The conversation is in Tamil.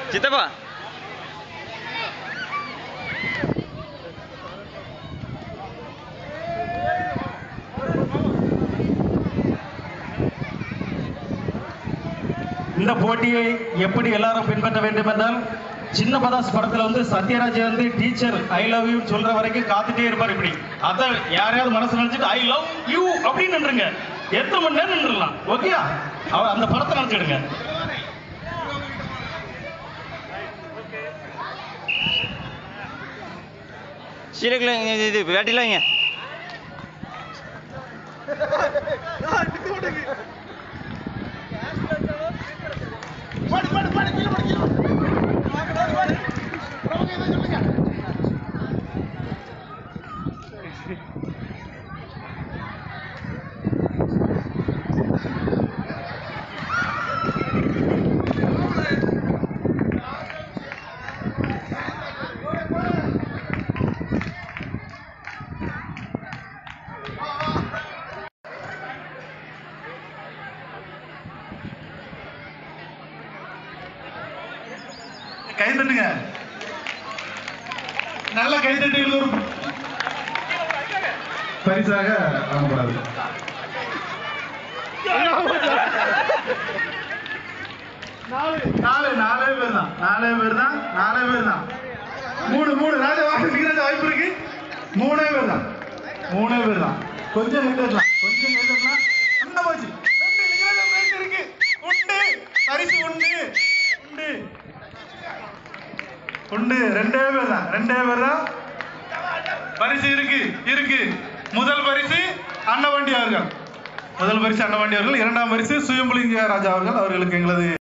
சித்தப்பா இந்த போட்டியை எப்படி எல்லாரும் பின்பற்ற வேண்டும் என்றால் சின்ன பதாஸ் படத்துல வந்து சத்யராஜ் வந்து டீச்சர் ஐ லவ் யூ சொல்ற வரைக்கும் காத்துட்டே இருப்பார் இப்படி அத யாரையாவது மனசு நினைச்சிட்டு ஐ லவ் யூ அப்படின்னு நின்றுங்க எத்தனை மணி நேரம் நின்றுலாம் ஓகேயா அவர் அந்த படத்தை நினைச்சிடுங்க சீரக்குள்ள இது வேட்டில வைங்க கை தட்டுங்க நல்ல கை தட்டுகள் ஒரு பரிசாக வழங்கப்படாது நாலு நாலே பேர் தான் நாலே பேர் தான் நாலே பேர் தான் மூணு மூணு ராஜா வாங்க வாய்ப்பு இருக்கு மூணே பேர் தான் மூணே பேர் தான் கொஞ்சம் நிறுத்தலாம் கொஞ்சம் நிறுத்தலாம் அந்த போச்சு ரெண்டு நிகழ்ச்சி break இருக்கு உண்டு பரிசு உண்டு உண்டு உண்டு ரெண்டே பேர் தான் ரெண்டே பேர் தான் பரிசு இருக்கு இருக்கு முதல் பரிசு அன்னவண்டி அவர்கள் முதல் பரிசு அன்னவண்டி அவர்கள் இரண்டாம் பரிசு சுயம்புலிங்க ராஜா அவர்கள் அவர்களுக்கு எங்களது